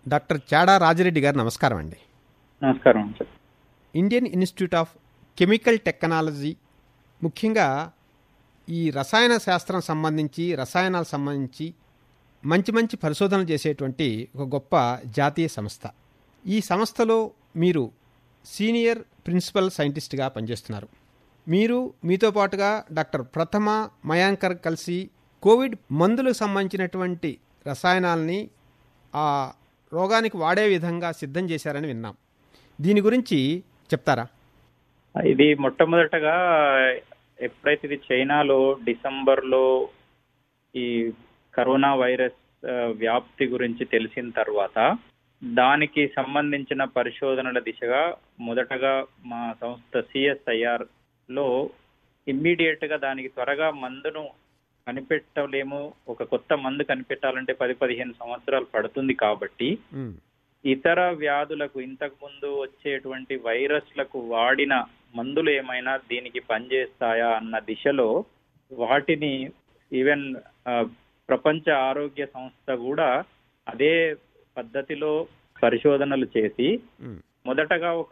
Doctor Chada Rajireddy గారు నమస్కారం అండి నమస్కారం sir Indian Institute of Chemical Technology ముఖ్యంగా ఈ రసాయన శాస్త్రం సంబంధించి రసాయనాలకు సంబంధించి మంచి మంచి పరిశోధనలు చేసేటువంటి ఒక గొప్ప జాతీయ సంస్థ ఈ సంస్థలో మీరు సీనియర్ ప్రిన్సిపల్ సైంటిస్ట్గా పనిచేస్తున్నారు మీరు మీతో పాటుగా డాక్టర్ ప్రథమ మయాంకర్ కలిసి కోవిడ్ మందులకు సంబంధించినటువంటి రసాయనాల్ని ఆ రోగానికి వాడే విధంగా సిద్ధం చేశారని విన్నాం దీని గురించి చెప్తారా ఇది మొట్టమొదటగా ఎప్పుడైతే ఇది చైనాలో డిసెంబర్లో ఈ కరోనా వైరస్ ఆ, వ్యాప్తి గురించి తెలిసిన తర్వాత దానికి సంబంధించిన పరిశోధనల దిశగా మొదటగా మా సంస్థ సిఎస్ఐఆర్ లో ఇమ్మీడియట్ గా దానికి త్వరగా మందును కనిపెట్టలేము ఒక కొత్త మందు కనిపెట్టాలంటే పది పదిహేను సంవత్సరాలు పడుతుంది కాబట్టి ఉమ్, ఇతర వ్యాధులకు ఇంతకు ముందు వచ్చేటువంటి వైరస్లకు వాడిన మందులు ఏమైనా దీనికి పనిచేస్తాయా అన్న దిశలో వాటిని ఈవెన్ ఆ, ప్రపంచ ఆరోగ్య సంస్థ కూడా అదే పద్ధతిలో పరిశోధనలు చేసి ఉమ్, మొదటగా ఒక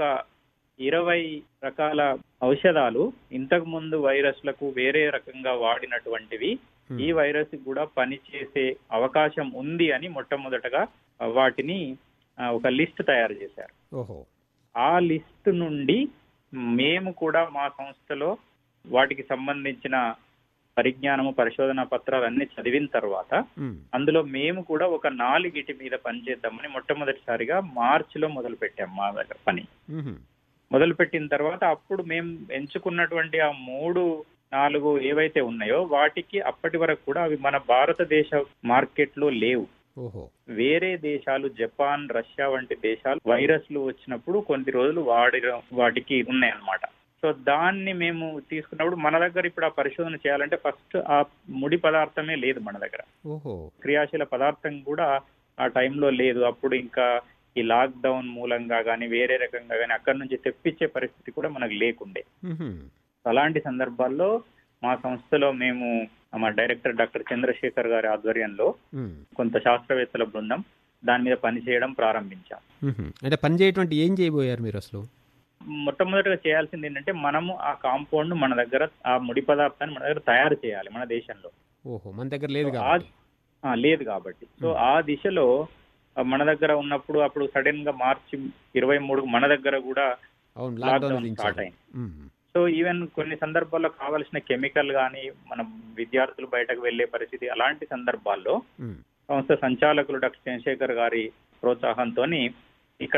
ఇరవై రకాల ఔషధాలు ఇంతకు ముందు వైరస్లకు వేరే రకంగా వాడినటువంటివి Hmm. ఈ వైరస్ కూడా పనిచేసే అవకాశం ఉంది అని మొట్టమొదటగా ఆ, వాటిని ఆ, ఒక లిస్ట్ తయారు చేశారు ఓహో ఆ లిస్ట్ నుండి మేము కూడా మా సంస్థలో వాటికి సంబంధించిన పరిజ్ఞానము పరిశోధన పత్రాలు అన్ని చదివిన తర్వాత ఉమ్, అందులో మేము కూడా ఒక నాలుగిటి మీద పనిచేద్దామని మొట్టమొదటిసారిగా మార్చి లో మొదలు పెట్టాం మా దగ్గర పని ఉహుం, మొదలు పెట్టిన తర్వాత అప్పుడు మేము ఎంచుకున్నటువంటి ఆ మూడు నాలుగు ఏవైతే ఉన్నాయో వాటికి అప్పటి వరకు కూడా అవి మన భారతదేశ మార్కెట్ లో లేవు ఓహో వేరే దేశాలు జపాన్ రష్యా వంటి దేశాలు వైరస్లు వచ్చినప్పుడు కొన్ని రోజులు వాడి వాటికి ఉన్నాయన్నమాట సో దాన్ని మేము తీసుకున్నప్పుడు మన దగ్గర ఇప్పుడు ఆ పరిశోధన చేయాలంటే ఫస్ట్ ఆ ముడి పదార్థమే లేదు మన దగ్గర ఓహో క్రియాశీల పదార్థం కూడా ఆ టైంలో లేదు అప్పుడు ఇంకా ఈ లాక్ డౌన్ మూలంగా కానీ వేరే రకంగా కానీ అక్కడి నుంచి తెప్పించే పరిస్థితి కూడా మనకు లేకుండే ఉహుం, అలాంటి సందర్భాల్లో మా సంస్థలో మేము మా డైరెక్టర్ డాక్టర్ చంద్రశేఖర్ గారి ఆధ్వర్యంలో ఉమ్, కొంత శాస్త్రవేత్తల బృందం దాని మీద పనిచేయడం ప్రారంభించాం ఉహుం. అంటే పని చేయటువంటి ఏం చేయబోయారు మీరు అసలు మొట్టమొదటిగా చేయాల్సింది ఏంటంటే మనము ఆ కాంపౌండ్ మన దగ్గర ఆ ముడి పదార్థాన్ని మన దగ్గర తయారు చేయాలి మన దేశంలో ఓహో మన దగ్గర లేదు ఆ- కాబట్టి ఆ, లేదు కాబట్టి సో ఆ దిశలో ఆ, మన దగ్గర ఉన్నప్పుడు అప్పుడు సడన్ గా మార్చి ఇరవై మూడు మన దగ్గర కూడా అవును లాక్డౌన్ లాక్డౌన్ స్టార్ట్ విధించారు అయింది ఉమ్, సో ఈవెన్ కొన్ని సందర్భాల్లో కావాల్సిన కెమికల్ కానీ మన విద్యార్థులు బయటకు వెళ్లే పరిస్థితి అలాంటి సందర్భాల్లో ఉమ్, సంస్థ సంచాలకులు డాక్టర్ చంద్రశేఖర్ గారి ప్రోత్సాహంతో ఇక్కడ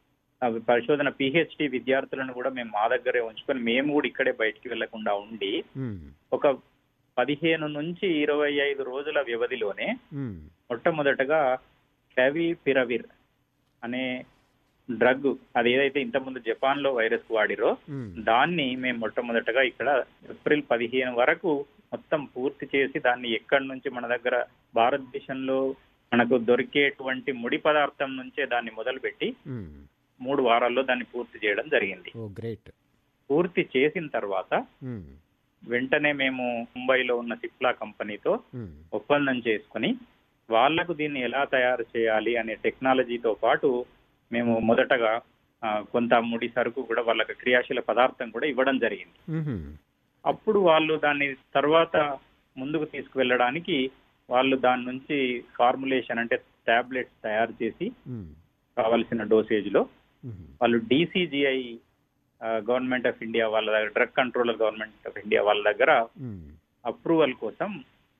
ఆ పరిశోధన పిహెచ్డి విద్యార్థులను కూడా మేము మా దగ్గరే ఉంచుకొని మేము కూడా ఇక్కడే బయటికి వెళ్లకుండా ఉండి ఉమ్, ఒక పదిహేను నుంచి ఇరవై ఐదు రోజుల వ్యవధిలోనే ఉమ్, మొట్టమొదటగా క్యావిపిరవిర్ అనే డ్రగ్ అది ఏదైతే ఇంతకుముందు జపాన్ లో వైరస్ వాడిరో ఉమ్, దాన్ని మేము మొట్టమొదటగా ఇక్కడ ఏప్రిల్ పదిహేను వరకు మొత్తం పూర్తి చేసి దాన్ని ఎక్కడి నుంచి మన దగ్గర భారతదేశంలో మనకు దొరికేటువంటి ముడి పదార్థం నుంచే దాన్ని మొదలుపెట్టి ఉమ్. మూడు వారాల్లో దాన్ని పూర్తి చేయడం జరిగింది ఓ గ్రేట్ పూర్తి చేసిన తర్వాత ఉమ్, వెంటనే మేము ముంబైలో ఉన్న సిప్లా కంపెనీతో ఉమ్, ఒప్పందం చేసుకుని వాళ్లకు దీన్ని ఎలా తయారు చేయాలి అనే టెక్నాలజీతో పాటు మేము మొదటగా ఆ, కొంత ముడి సరుకు కూడా వాళ్ళకి క్రియాశీల పదార్థం కూడా ఇవ్వడం జరిగింది ఉహుం, అప్పుడు వాళ్ళు దాన్ని తర్వాత ముందుకు తీసుకువెళ్ళడానికి వాళ్ళు దాని నుంచి ఫార్ములేషన్ అంటే టాబ్లెట్స్ తయారు చేసి ఉమ్, కావలసిన డోసేజ్ లో ఉహుం, వాళ్ళు డీసీజీఐ గవర్నమెంట్ ఆఫ్ ఇండియా వాళ్ళ దగ్గర drug controller government of India వాళ్ళ దగ్గర ఉమ్, అప్రూవల్ కోసం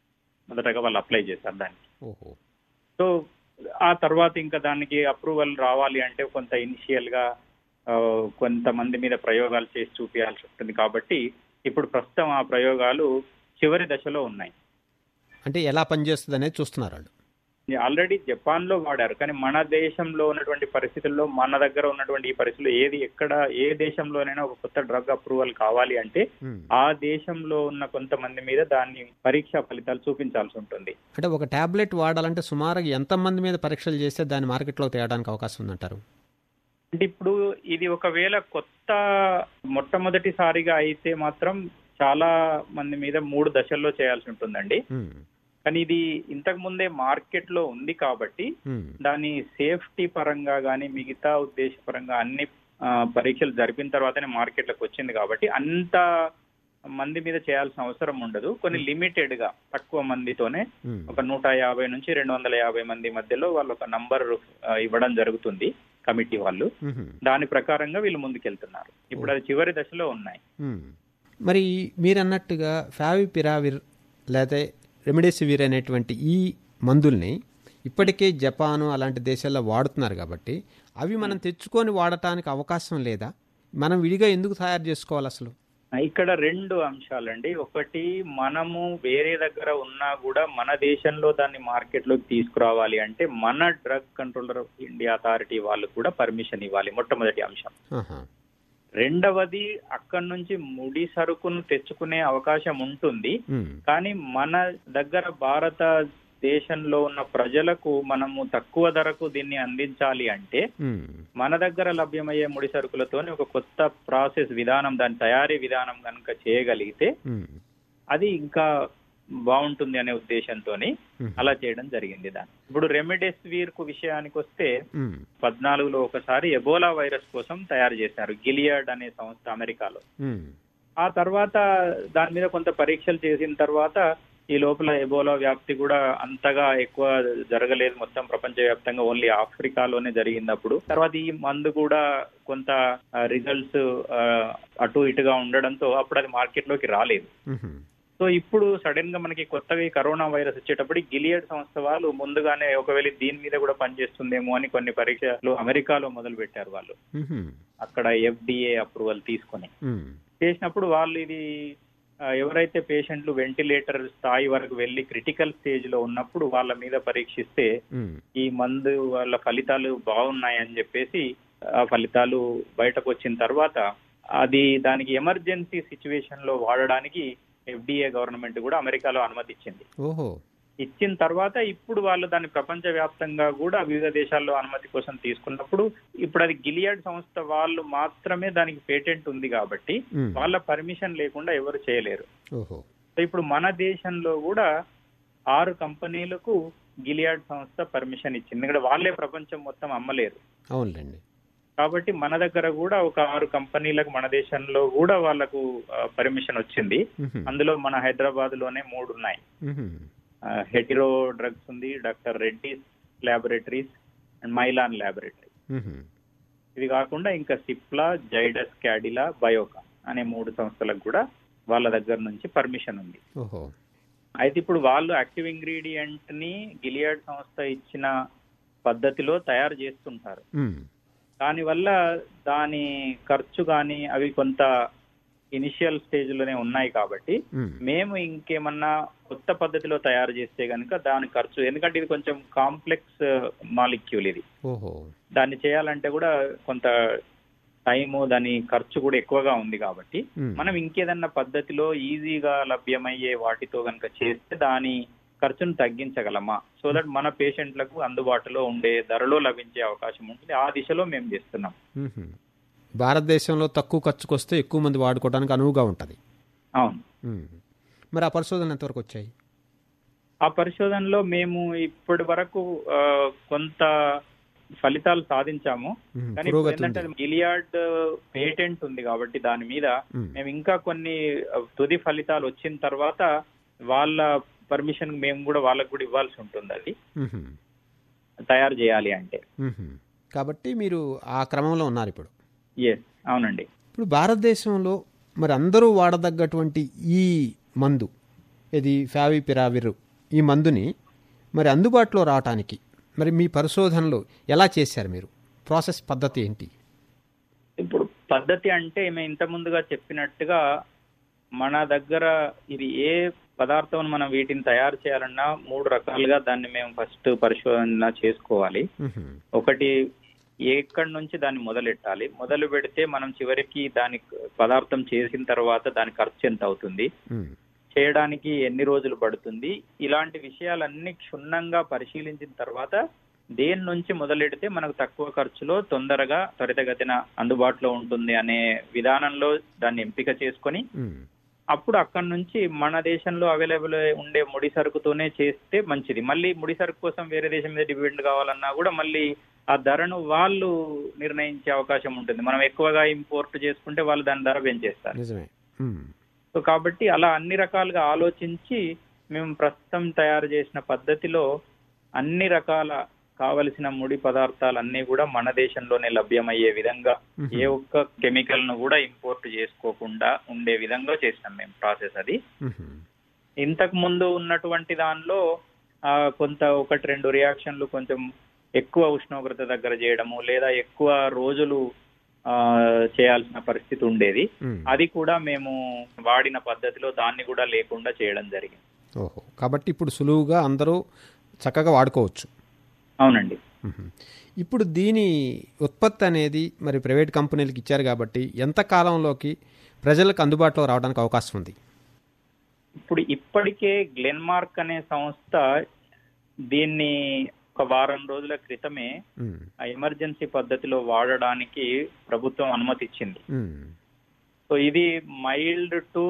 మొదటగా వాళ్ళు అప్లై చేశారు దానికి ఓహో సో ఆ తర్వాత ఇంకా దానికి అప్రూవల్ రావాలి అంటే కొంత ఇనిషియల్ గా ఆ, కొంతమంది మీద ప్రయోగాలు చేసి చూపించాల్సి ఉంటుంది కాబట్టి ఇప్పుడు ప్రస్తుతం ఆ ప్రయోగాలు చివరి దశలో ఉన్నాయి అంటే ఎలా పనిచేస్తుంది అనేది చూస్తున్నారు వాళ్ళు ఆల్రెడీ జపాన్ లో వాడారు కానీ మన దేశంలో ఉన్నటువంటి పరిస్థితుల్లో మన దగ్గర ఉన్నటువంటి ఈ పరిస్థితుల్లో ఏది ఎక్కడ ఏ దేశంలోనైనా ఒక కొత్త డ్రగ్ అప్రూవల్ కావాలి అంటే ఉమ్. ఆ దేశంలో ఉన్న కొంతమంది మీద దాన్ని పరీక్షా ఫలితాలు చూపించాల్సి ఉంటుంది అంటే ఒక టాబ్లెట్ వాడాలంటే సుమారుగా ఎంతమంది మీద పరీక్షలు చేస్తే దాన్ని మార్కెట్లో తేయడానికి అవకాశం ఉందంటారు అంటే ఇప్పుడు ఇది ఒకవేళ కొత్త మొట్టమొదటిసారిగా అయితే మాత్రం చాలా మంది మీద మూడు దశల్లో చేయాల్సి ఉంటుందండి ఉమ్, కానీ ఇది ఇంతకు ముందే మార్కెట్ లో ఉంది కాబట్టి ఉమ్, దాని సేఫ్టీ పరంగా కానీ మిగతా ఉద్దేశపరంగా అన్ని ఆ, పరీక్షలు జరిపిన తర్వాతనే మార్కెట్లోకి వచ్చింది కాబట్టి అంత మంది మీద చేయాల్సిన అవసరం ఉండదు కొన్ని లిమిటెడ్ గా తక్కువ మందితోనే ఉమ్, ఒక నూట యాభై నుంచి రెండు వందల యాభై మంది మధ్యలో వాళ్ళు ఒక నంబర్ ఇవ్వడం జరుగుతుంది కమిటీ వాళ్ళు ఉమ్, దాని ప్రకారంగా వీళ్ళు ముందుకెళ్తున్నారు ఇప్పుడు అది చివరి దశలో ఉన్నాయి ఉమ్. మరి మీరు అన్నట్టుగా ఫావిపిరావిర్ లేదా రెమిడెసివిర్ అనేటువంటి ఈ మందుల్ని ఇప్పటికే జపాను అలాంటి దేశాల్లో వాడుతున్నారు కాబట్టి అవి మనం తెచ్చుకొని వాడటానికి అవకాశం లేదా మనం విడిగా ఎందుకు తయారు చేసుకోవాలి అసలు ఇక్కడ రెండు అంశాలండి ఒకటి మనము వేరే దగ్గర ఉన్నా కూడా మన దేశంలో దాన్ని మార్కెట్ లోకి తీసుకురావాలి అంటే మన drug controller of India authority వాళ్ళు కూడా పర్మిషన్ ఇవ్వాలి మొట్టమొదటి అంశం ఆహా. రెండవది అక్కడి నుంచి ముడి సరుకును తెచ్చుకునే అవకాశం ఉంటుంది ఉమ్, కానీ మన దగ్గర భారత దేశంలో ఉన్న ప్రజలకు మనము తక్కువ ధరకు దీన్ని అందించాలి అంటే ఉమ్, మన దగ్గర లభ్యమయ్యే ముడి సరుకులతోని ఒక కొత్త ప్రాసెస్ విధానం దాని తయారీ విధానం కనుక చేయగలిగితే ఉమ్, అది ఇంకా బాగుంటుంది అనే ఉద్దేశంతో ఉమ్, అలా చేయడం జరిగింది దాన్ని ఇప్పుడు రెమిడెసివిర్ కు విషయానికి వస్తే ఉమ్, పద్నాలుగులో ఒకసారి ఎబోలా వైరస్ కోసం తయారు చేశారు గిలియాడ్ అనే సంస్థ అమెరికాలో ఉమ్, ఆ తర్వాత దాని మీద కొంత పరీక్షలు చేసిన తర్వాత ఈ లోపల ఎబోలా వ్యాప్తి కూడా అంతగా ఎక్కువ జరగలేదు మొత్తం ప్రపంచవ్యాప్తంగా ఓన్లీ ఆఫ్రికాలోనే జరిగింది అప్పుడు తర్వాత ఈ మందు కూడా కొంత రిజల్ట్స్ అటు ఇటుగా ఉండడంతో అప్పుడు అది మార్కెట్ లోకి రాలేదు ఉమ్, సో ఇప్పుడు సడన్ గా మనకి కొత్తగా ఈ కరోనా వైరస్ వచ్చేటప్పుడు గిలియడ్ సంస్థ వాళ్ళు ముందుగానే ఒకవేళ దీని మీద కూడా పనిచేస్తుందేమో అని కొన్ని పరీక్షలు అమెరికాలో మొదలు పెట్టారు వాళ్ళు ఉమ్, అక్కడ ఎఫ్డిఏ అప్రూవల్ తీసుకొని ఉమ్, చేసినప్పుడు వాళ్ళు ఇది ఆ, ఎవరైతే పేషెంట్లు వెంటిలేటర్ స్థాయి వరకు వెళ్ళి క్రిటికల్ స్టేజ్ లో ఉన్నప్పుడు వాళ్ళ మీద పరీక్షిస్తే ఉమ్, ఈ మందు వాళ్ళ ఫలితాలు బాగున్నాయని చెప్పేసి ఆ ఫలితాలు బయటకు వచ్చిన తర్వాత అది దానికి ఎమర్జెన్సీ సిచ్యువేషన్ లో వాడడానికి ఎఫ్డిఏ గవర్నమెంట్ కూడా అమెరికాలో అనుమతి ఇచ్చింది ఓహో ఇచ్చిన తర్వాత ఇప్పుడు వాళ్ళు దాన్ని ప్రపంచ వ్యాప్తంగా కూడా వివిధ దేశాల్లో అనుమతి కోసం తీసుకున్నప్పుడు ఇప్పుడు అది గిలియాడ్ సంస్థ వాళ్ళు మాత్రమే దానికి పేటెంట్ ఉంది కాబట్టి ఉమ్, వాళ్ళ పర్మిషన్ లేకుండా ఎవరు చేయలేరు ఓహో సో ఇప్పుడు మన దేశంలో కూడా ఆరు కంపెనీలకు గిలియాడ్ సంస్థ పర్మిషన్ ఇచ్చింది ఇక్కడ వాళ్ళే ప్రపంచం మొత్తం అమ్మలేరు అవునులేండి కాబట్టి మన దగ్గర కూడా ఒక ఆరు కంపెనీలకు మన దేశంలో కూడా వాళ్ళకు పర్మిషన్ వచ్చింది ఉమ్, అందులో మన హైదరాబాద్ లోనే మూడు ఉన్నాయి ఉమ్, హెటిరో డ్రగ్స్ ఉంది doctor Reddy's laboratories and Mylan laboratory ఉమ్, ఇది కాకుండా ఇంకా సిప్లా జైడస్ క్యాడిలా బయోకా అనే మూడు సంస్థలకు కూడా వాళ్ళ దగ్గర నుంచి పర్మిషన్ ఉంది ఓహో అయితే ఇప్పుడు వాళ్ళు యాక్టివ్ ఇంగ్రీడియంట్ ని గిలియాడ్ సంస్థ ఇచ్చిన పద్ధతిలో తయారు చేస్తుంటారు ఉమ్, దానివల్ల దాని ఖర్చు కానీ అవి కొంత ఇనిషియల్ స్టేజ్ లోనే ఉన్నాయి కాబట్టి ఉమ్, మేము ఇంకేమన్నా కొత్త పద్ధతిలో తయారు చేస్తే కనుక దాని ఖర్చు ఎందుకంటే ఇది కొంచెం కాంప్లెక్స్ మాలిక్యూల్ ఇది ఓహో దాన్ని చేయాలంటే కూడా కొంత టైము దాని ఖర్చు కూడా ఎక్కువగా ఉంది కాబట్టి ఉమ్, మనం ఇంకేదన్నా పద్ధతిలో ఈజీగా లభ్యమయ్యే వాటితో కనుక చేస్తే దాని ఖర్చును తగ్గించగలమా సో దట్ మన పేషెంట్లకు అందుబాటులో ఉండే ధరలో లభించే అవకాశం ఉంటుంది ఆ దిశలో మేము చేస్తున్నాం ఉమ్. భారతదేశంలో తక్కువ ఖర్చుకు వస్తే ఎక్కువ మంది వాడుకోవడానికి అనువుగా ఉంటుంది అవును ఉమ్. మరి ఆ పరిశోధనలు ఎంతవరకు వచ్చాయి ఆ పరిశోధనలో మేము ఇప్పటి వరకు ఆ, కొంత ఫలితాలు సాధించాము ఉమ్, కానీ ఇప్పుడు పురోగతి ఏంటంటే ఉంది గిలియాడ్ పేటెంట్ ఉంది కాబట్టి దాని మీద ఉమ్, మేము ఇంకా కొన్ని ఆ, తుది ఫలితాలు వచ్చిన తర్వాత వాళ్ళ పర్మిషన్ మేము కూడా వాళ్ళకు కూడా ఇవ్వాల్సి ఉంటుంది అది ఉమ్, తయారు చేయాలి అంటే ఉమ్. కాబట్టి మీరు ఆ క్రమంలో ఉన్నారు ఇప్పుడు ఎస్ అవునండి ఇప్పుడు భారతదేశంలో మరి అందరూ వాడదగ్గటువంటి ఈ మందు ఇది ఫావిపిరావిర్ ఈ మందుని మరి అందుబాటులో రావటానికి మరి మీ పరిశోధనలు ఎలా చేశారు మీరు ప్రాసెస్ పద్ధతి ఏంటి ఇప్పుడు పద్ధతి అంటే మేము ఇంత ముందుగా చెప్పినట్టుగా మన దగ్గర ఇది ఏ పదార్థం మనం వీటిని తయారు చేయాలన్నా మూడు రకాలుగా దాన్ని మేము ఫస్ట్ పరిశోధన చేసుకోవాలి ఉహుం, ఒకటి ఎక్కడి నుంచి దాన్ని మొదలెట్టాలి మొదలు పెడితే మనం చివరికి దాని పదార్థం చేసిన తర్వాత దాని ఖర్చు ఎంత అవుతుంది ఉమ్, చేయడానికి ఎన్ని రోజులు పడుతుంది ఇలాంటి విషయాలన్నీ క్షుణ్ణంగా పరిశీలించిన తర్వాత దేని నుంచి మొదలెడితే మనకు తక్కువ ఖర్చులో తొందరగా త్వరితగతిన అందుబాటులో ఉంటుంది అనే విధానంలో దాన్ని ఎంపిక చేసుకొని ఉమ్, అప్పుడు అక్కడ నుంచి మన దేశంలో అవైలబుల్ ఉండే ముడి సరుకుతోనే చేస్తే మంచిది మళ్ళీ ముడి సరుకు కోసం వేరే దేశం మీద డిపెండ్ కావాలన్నా కూడా మళ్ళీ ఆ ధరను వాళ్ళు నిర్ణయించే అవకాశం ఉంటుంది మనం ఎక్కువగా ఇంపోర్ట్ చేసుకుంటే వాళ్ళు దాని ధర పెంచేస్తారు నిజమే ఉమ్. సో కాబట్టి అలా అన్ని రకాలుగా ఆలోచించి మేము ప్రస్తుతం తయారు చేసిన పద్ధతిలో అన్ని రకాల కావలసిన ముడి పదార్థాలన్నీ కూడా మన దేశంలోనే లభ్యమయ్యే విధంగా మ్మ్. ఏ ఒక్క కెమికల్ ను కూడా ఇంపోర్ట్ చేసుకోకుండా ఉండే విధంగా చేసినాం మేము ప్రాసెస్ అది ఉహుం. ఇంతకు ముందు ఉన్నటువంటి దానిలో ఆ, కొంత ఒకటి రెండు రియాక్షన్లు కొంచెం ఎక్కువ ఉష్ణోగ్రత దగ్గర చేయడము లేదా ఎక్కువ రోజులు ఆ, చేయాల్సిన పరిస్థితి ఉండేది ఉమ్. అది కూడా మేము వాడిన పద్ధతిలో దాన్ని కూడా లేకుండా చేయడం జరిగింది ఓహో కాబట్టి ఇప్పుడు సులువుగా అందరూ చక్కగా వాడుకోవచ్చు అవునండి మ్మ్. ఇప్పుడు దీని ఉత్పత్తి అనేది మరి ప్రైవేట్ కంపెనీలకు ఇచ్చారు కాబట్టి ఎంత కాలంలోకి ప్రజలకు అందుబాటులో రావడానికి అవకాశం ఉంది ఇప్పుడు ఇప్పటికే గ్లెన్మార్క్ అనే సంస్థ దీన్ని ఒక వారం రోజుల క్రితమే మ్మ్. ఆ ఎమర్జెన్సీ పద్ధతిలో వాడడానికి ప్రభుత్వం అనుమతి ఇచ్చింది మ్మ్. సో ఇది మైల్డ్ టు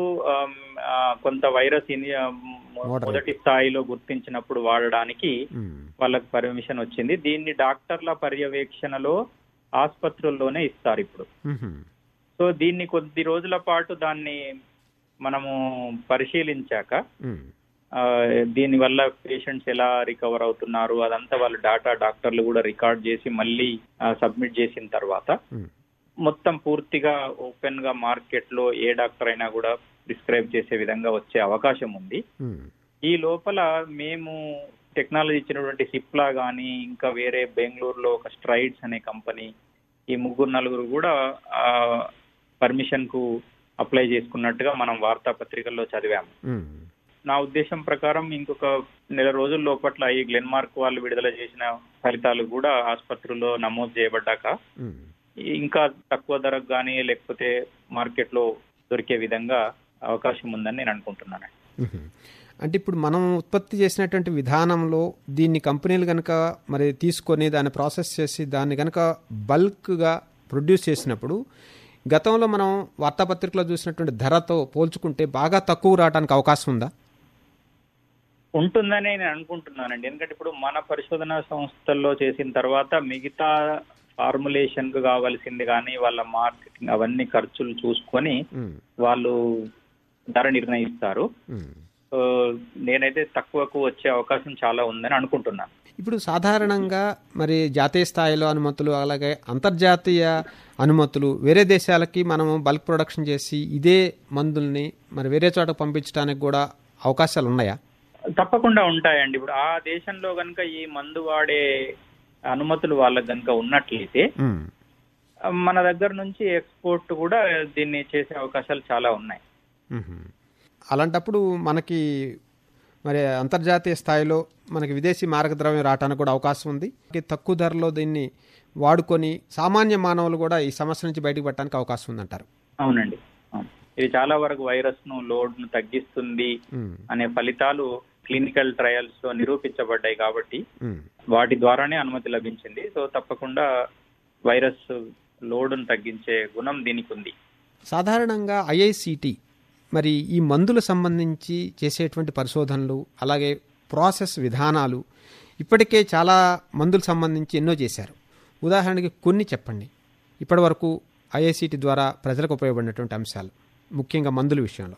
కొంత వైరస్ ఇని- ఆ, మొ- Moderate. మొదటి స్థాయిలో గుర్తించినప్పుడు వాడడానికి మ్మ్. వాళ్ళకి పర్మిషన్ వచ్చింది దీన్ని డాక్టర్ల పర్యవేక్షణలో ఆసుపత్రుల్లోనే ఇస్తారు ఇప్పుడు మ్మ్. సో దీన్ని కొద్ది రోజుల పాటు దాన్ని మనము పరిశీలించాక మ్మ్. ఆ, దీని వల్ల పేషెంట్స్ ఎలా రికవర్ అవుతున్నారు అదంతా వాళ్ళు డాటా డాక్టర్లు కూడా రికార్డ్ చేసి మళ్ళీ సబ్మిట్ చేసిన తర్వాత మ్మ్. మొత్తం పూర్తిగా ఓపెన్ గా మార్కెట్ లో ఏ డాక్టర్ అయినా కూడా ప్రిస్క్రైబ్ చేసే విధంగా వచ్చే అవకాశం ఉంది మ్మ్. ఈ లోపల మేము టెక్నాలజీ ఇచ్చినటువంటి సిప్లా గానీ ఇంకా వేరే బెంగళూరులో ఒక స్ట్రైడ్స్ అనే కంపెనీ ఈ ముగ్గురు నలుగురు కూడా ఆ పర్మిషన్ కు అప్లై చేసుకున్నట్టుగా మనం వార్తాపత్రికల్లో చదివాము మ్మ్. నా ఉద్దేశం ప్రకారం ఇంకొక నెల రోజుల లోపట్ల ఈ గ్లెన్మార్క్ వాళ్ళు విడుదల చేసిన ఫలితాలు కూడా ఆసుపత్రుల్లో నమోదు చేయబడ్డాక మ్మ్. ఇంకా తక్కువ ధరకు కానీ లేకపోతే మార్కెట్ లో దొరికే విధంగా అవకాశం ఉందని నేను అనుకుంటున్నాను మ్మ్. అంటే ఇప్పుడు మనం ఉత్పత్తి చేసినటువంటి విధానంలో దీన్ని కంపెనీలు కనుక మరి తీసుకొని దాన్ని ప్రాసెస్ చేసి దాన్ని కనుక బల్క్గా ప్రొడ్యూస్ చేసినప్పుడు గతంలో మనం వార్తాపత్రికలో చూసినటువంటి ధరతో పోల్చుకుంటే బాగా తక్కువ రావడానికి అవకాశం ఉందా ఉంటుందని నేను అనుకుంటున్నానండి ఎందుకంటే ఇప్పుడు మన పరిశోధన సంస్థల్లో చేసిన తర్వాత మిగతా ఫార్ములేషన్ కు కావాల్సింది కానీ వాళ్ళ మార్కెటింగ్ అవన్నీ ఖర్చులు చూసుకొని మ్మ్. వాళ్ళు ధర నిర్ణయిస్తారు మ్మ్. సో నేనైతే తక్కువకు వచ్చే అవకాశం చాలా ఉందని అనుకుంటున్నాను ఇప్పుడు సాధారణంగా మరి జాతీయ స్థాయిలో అనుమతులు అలాగే అంతర్జాతీయ అనుమతులు వేరే దేశాలకి మనము బల్క్ ప్రొడక్షన్ చేసి ఇదే మందుల్ని మరి వేరే చోట పంపించడానికి కూడా అవకాశాలు ఉన్నాయా తప్పకుండా ఉంటాయండి ఇప్పుడు ఆ దేశంలో కనుక ఈ మందు వాడే అనుమతులు వాళ్ళకి కనుక ఉన్నట్లయితే మ్మ్. మన దగ్గర నుంచి ఎక్స్పోర్ట్ కూడా దీన్ని చేసే అవకాశాలు చాలా ఉన్నాయి మ్మ్. అలాంటప్పుడు మనకి మరి అంతర్జాతీయ స్థాయిలో మనకి విదేశీ మార్గద్రవ్యం రావడానికి కూడా అవకాశం ఉంది తక్కువ ధరలో దీన్ని వాడుకొని సామాన్య మానవులు కూడా ఈ సమస్య నుంచి బయటపడటానికి అవకాశం ఉందంటారు అవునండి అవును. ఇది చాలా వరకు వైరస్ ను లోడ్ ను తగ్గిస్తుంది మ్మ్. అనే ఫలితాలు క్లినికల్ ట్రయల్స్ లో నిరూపించబడ్డాయి కాబట్టి మ్మ్. వాటి ద్వారానే అనుమతి లభించింది సో తప్పకుండా వైరస్ లోడును తగ్గించే గుణం దీనికి ఉంది సాధారణంగా ఐఐసిటి మరి ఈ మందులకు సంబంధించి చేసేటువంటి పరిశోధనలు అలాగే ప్రాసెస్ విధానాలు ఇప్పటికే చాలా మందులకు సంబంధించి ఎన్నో చేశారు ఉదాహరణకి కొన్ని చెప్పండి ఇప్పటివరకు ఐఐసిటి ద్వారా ప్రజలకు ఉపయోగపడినటువంటి అంశాలు ముఖ్యంగా మందుల విషయంలో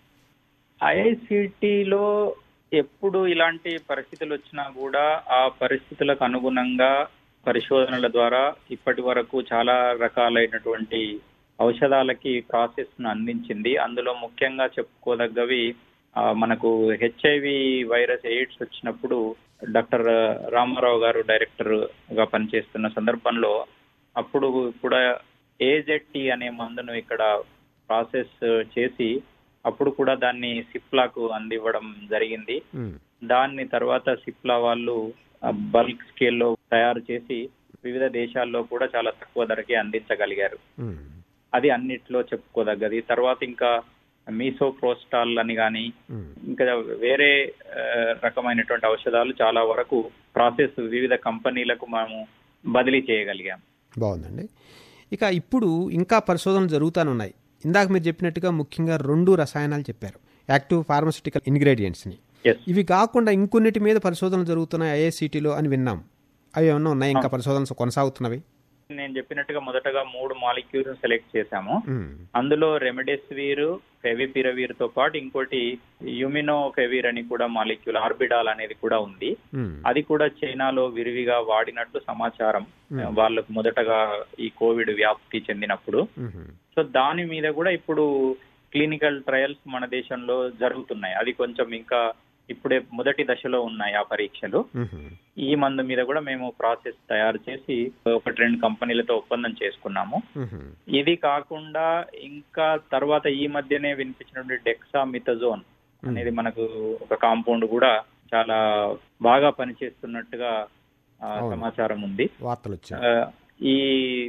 ఐఐసిటిలో ఎప్పుడు ఇలాంటి పరిస్థితులు వచ్చినా కూడా ఆ పరిస్థితులకు అనుగుణంగా పరిశోధనల ద్వారా ఇప్పటి వరకు చాలా రకాలైనటువంటి ఔషధాలకి ప్రాసెస్ ను అందించింది అందులో ముఖ్యంగా చెప్పుకోదగ్గవి ఆ, మనకు హెచ్ఐవి వైరస్ ఎయిడ్స్ వచ్చినప్పుడు డాక్టర్ రామారావు గారు డైరెక్టర్ గా పనిచేస్తున్న సందర్భంలో అప్పుడు కూడా ఏజెట్టి అనే మందును ఇక్కడ ప్రాసెస్ చేసి అప్పుడు కూడా దాన్ని సిప్లాకు అందివ్వడం జరిగింది మ్మ్. దాన్ని తర్వాత సిప్లా వాళ్ళు బల్క్ స్కేల్లో తయారు చేసి వివిధ దేశాల్లో కూడా చాలా తక్కువ ధరకే అందించగలిగారు మ్మ్. అది అన్నిట్లో చెప్పుకోదగ్గది తర్వాత ఇంకా మీసోప్రోస్టాల్ అని కానీ మ్మ్. ఇంకా వేరే ఆ, రకమైనటువంటి ఔషధాలు చాలా వరకు ప్రాసెస్ వివిధ కంపెనీలకు మనము బదిలీ చేయగలిగాం బాగుందండి ఇక ఇప్పుడు ఇంకా పరిశోధనలు జరుగుతూనే ఉన్నాయి ఇందాక మీరు చెప్పినట్టుగా ముఖ్యంగా రెండు రసాయనాలు చెప్పారు యాక్టివ్ ఫార్మస్యూటికల్ ఇంగ్రీడియంట్స్ని ఎస్ ఇవి కాకుండా ఇంకొన్నిటి మీద పరిశోధనలు జరుగుతున్నాయి ఐఐసిటీలో అని విన్నాం అవి ఏమన్నా ఉన్నాయి ఇంకా పరిశోధనలు కొనసాగుతున్నవి నేను చెప్పినట్టుగా మొదటగా మూడు మాలిక్యూల్స్ సెలెక్ట్ చేశాము మ్మ్. అందులో రెమెడెసివిర్ ఫెవిపిరవీర్ తో పాటు ఇంకోటి యుమినో ఫెవిర్ అని కూడా మాలిక్యూల్ ఆర్బిడాల్ అనేది కూడా ఉంది మ్మ్. అది కూడా చైనాలో విరివిగా వాడినట్టు సమాచారం వాళ్ళకు మొదటగా ఈ కోవిడ్ వ్యాప్తి చెందినప్పుడు మ్మ్. సో దాని మీద కూడా ఇప్పుడు క్లినికల్ ట్రయల్స్ మన దేశంలో జరుగుతున్నాయి అది కొంచెం ఇంకా ఇప్పుడే మొదటి దశలో ఉన్నాయి ఆ పరీక్షలు మ్మ్. ఈ మందు మీద కూడా మేము ప్రాసెస్ తయారు చేసి ఒకటి రెండు కంపెనీలతో ఒప్పందం చేసుకున్నాము మ్మ్. ఇది కాకుండా ఇంకా తర్వాత ఈ మధ్యనే వినిపించినటువంటి డెక్సామిథజోన్ అనేది మనకు ఒక కాంపౌండ్ కూడా చాలా బాగా పనిచేస్తున్నట్టుగా ఆ, అవును. సమాచారం ఉంది వార్తలు వచ్చాయి ఆ, ఈ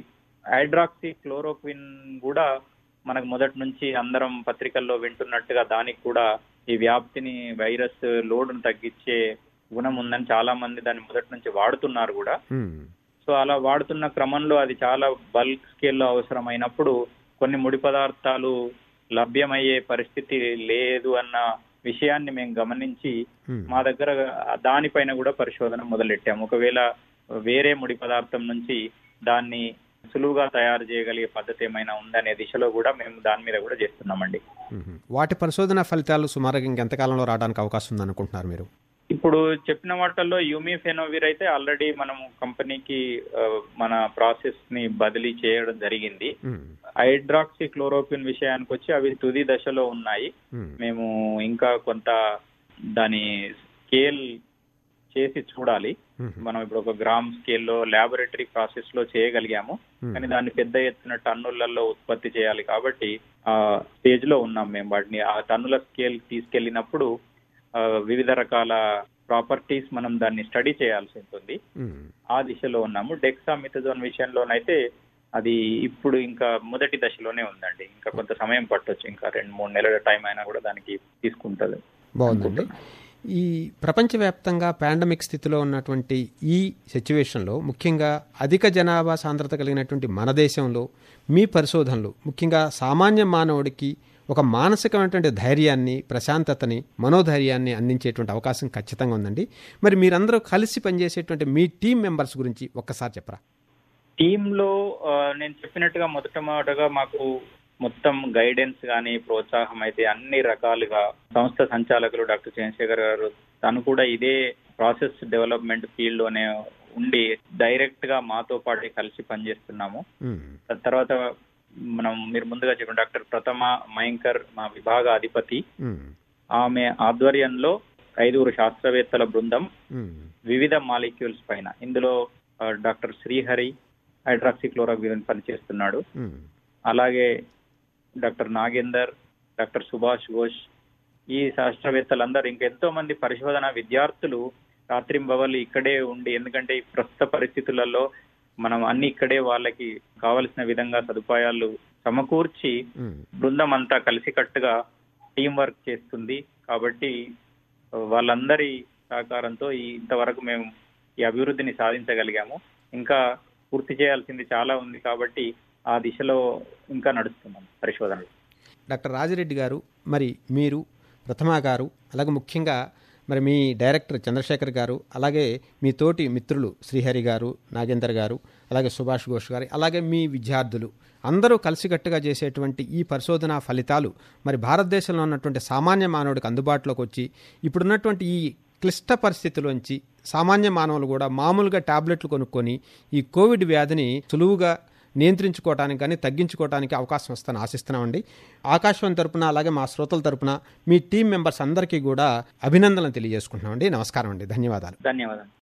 హైడ్రాక్సీ క్లోరోక్విన్ కూడా మనకు మొదటి నుంచి అందరం పత్రికల్లో వింటున్నట్టుగా దానికి కూడా ఈ వ్యాప్తిని వైరస్ లోడ్ను తగ్గించే గుణం ఉందని చాలా మంది దాన్ని మొదటి నుంచి వాడుతున్నారు కూడా మ్మ్. సో అలా వాడుతున్న క్రమంలో అది చాలా బల్క్ స్కేల్లో అవసరమైనప్పుడు కొన్ని ముడి పదార్థాలు లభ్యమయ్యే పరిస్థితి లేదు అన్న విషయాన్ని మేము గమనించి మ్మ్. మా దగ్గర దానిపైన కూడా పరిశోధన మొదలెట్టాము ఒకవేళ వేరే ముడి పదార్థం నుంచి దాన్ని సులువుగా తయారు చేయగలిగే పద్ధతి ఏమైనా ఉందనే దిశలో కూడా మేము దాని మీద కూడా చేస్తున్నామండి మ్మ్. వాటి పరిశోధన ఫలితాలు సుమారుగా ఇంకెంతకాలంలో రావడానికి అవకాశం ఉంది అనుకుంటున్నారు మీరు ఇప్పుడు చెప్పిన వాటిల్లో యూమిఫెనోవిర్ అయితే ఆల్రెడీ మనం కంపెనీకి ఆ, మన ప్రాసెస్ ని బదిలీ చేయడం జరిగింది మ్మ్. హైడ్రాక్సీ క్లోరోక్విన్ విషయానికి వచ్చి అవి తుది దశలో ఉన్నాయి మ్మ్. మేము ఇంకా కొంత దాని స్కేల్ చేసి చూడాలి మ్మ్. మనం ఇప్పుడు ఒక గ్రామ్ స్కేల్లో ల్యాబొరేటరీ ప్రాసెస్ లో చేయగలిగాము మ్మ్. కానీ దాన్ని పెద్ద ఎత్తున టన్నులలో ఉత్పత్తి చేయాలి కాబట్టి ఆ స్టేజ్ లో ఉన్నాం మేము వాటిని ఆ టన్నుల స్కేల్ తీసుకెళ్లినప్పుడు ఆ, వివిధ రకాల ప్రాపర్టీస్ మనం దాన్ని స్టడీ చేయాల్సి ఉంటుంది మ్మ్. ఆ దిశలో ఉన్నాము డెక్సామిథజోన్ విషయంలోనైతే అది ఇప్పుడు ఇంకా మొదటి దశలోనే ఉందండి ఇంకా కొంత సమయం పట్టొచ్చు ఇంకా రెండు మూడు నెలల టైం అయినా కూడా దానికి తీసుకుంటది బాగుందండి ఈ ప్రపంచవ్యాప్తంగా పాండమిక్ స్థితిలో ఉన్నటువంటి ఈ సిచ్యువేషన్లో ముఖ్యంగా అధిక జనాభా సాంద్రత కలిగినటువంటి మన దేశంలో మీ పరిశోధనలు ముఖ్యంగా సామాన్య మానవుడికి ఒక మానసికమైనటువంటి ధైర్యాన్ని ప్రశాంతతని మనోధైర్యాన్ని అందించేటువంటి అవకాశం ఖచ్చితంగా ఉందండి మరి మీరందరూ కలిసి పనిచేసేటువంటి మీ టీం మెంబర్స్ గురించి ఒక్కసారి చెప్పరా టీంలో ఆ, నేను చెప్పినట్టుగా మొదటమొదటగా మాకు మొత్తం గైడెన్స్ కానీ ప్రోత్సాహం అయితే అన్ని రకాలుగా సంస్థ సంచాలకులు డాక్టర్ చంద్రశేఖర్ గారు తను కూడా ఇదే ప్రాసెస్ డెవలప్మెంట్ ఫీల్డ్ లోనే ఉండి డైరెక్ట్ గా మాతో పాటే కలిసి పనిచేస్తున్నాము మ్మ్. తర్వాత మనం మీరు ముందుగా చెప్పిన డాక్టర్ ప్రథమ మయంకర్ మా విభాగ అధిపతి మ్మ్. ఆమె ఆధ్వర్యంలో ఐదుగురు శాస్త్రవేత్తల బృందం మ్మ్. వివిధ మాలిక్యూల్స్ పైన ఇందులో ఆ, డాక్టర్ శ్రీహరి హైడ్రాక్సిక్లోరోక్విన్ పనిచేస్తున్నాడు మ్మ్. అలాగే డాక్టర్ నాగేందర్ డాక్టర్ సుభాష్ ఘోష్ ఈ శాస్త్రవేత్తలందరూ ఇంకెంతో మంది పరిశోధన విద్యార్థులు రాత్రింబవళ్ళు ఇక్కడే ఉండి ఎందుకంటే ఈ ప్రస్తుత పరిస్థితులలో మనం అన్ని ఇక్కడే వాళ్ళకి కావలసిన విధంగా సదుపాయాలు సమకూర్చి మ్మ్. బృందం అంతా కలిసికట్టుగా టీం వర్క్ చేస్తుంది కాబట్టి వాళ్ళందరి సహకారంతో ఈ ఇంతవరకు మేము ఈ అభివృద్ధిని సాధించగలిగాము ఇంకా పూర్తి చేయాల్సింది చాలా ఉంది కాబట్టి ఆ దిశలో ఇంకా నడుస్తున్నాం పరిశోధనలు డాక్టర్ రాజిరెడ్డి గారు మరి మీరు ప్రథమ గారు అలాగే ముఖ్యంగా మరి మీ డైరెక్టర్ చంద్రశేఖర్ గారు అలాగే మీ తోటి మిత్రులు శ్రీహరి గారు నాగేందర్ గారు అలాగే సుభాష్ ఘోష్ గారు అలాగే మీ విద్యార్థులు అందరూ కలిసికట్టుగా చేసేటువంటి ఈ పరిశోధన ఫలితాలు మరి భారతదేశంలో ఉన్నటువంటి సామాన్య మానవుడికి అందుబాటులోకి వచ్చి ఇప్పుడున్నటువంటి ఈ క్లిష్ట పరిస్థితిలోంచి సామాన్య మానవులు కూడా మామూలుగా టాబ్లెట్లు కొనుక్కొని ఈ కోవిడ్ వ్యాధిని సులువుగా నియంత్రించుకోవడానికి కానీ తగ్గించుకోవడానికి అవకాశం వస్తుందని ఆశిస్తున్నామండి ఆకాశవాణి తరపున అలాగే మా శ్రోతల తరపున మీ టీం మెంబర్స్ అందరికీ కూడా అభినందనలు తెలియజేసుకుంటున్నామండి నమస్కారం అండి ధన్యవాదాలు ధన్యవాదాలు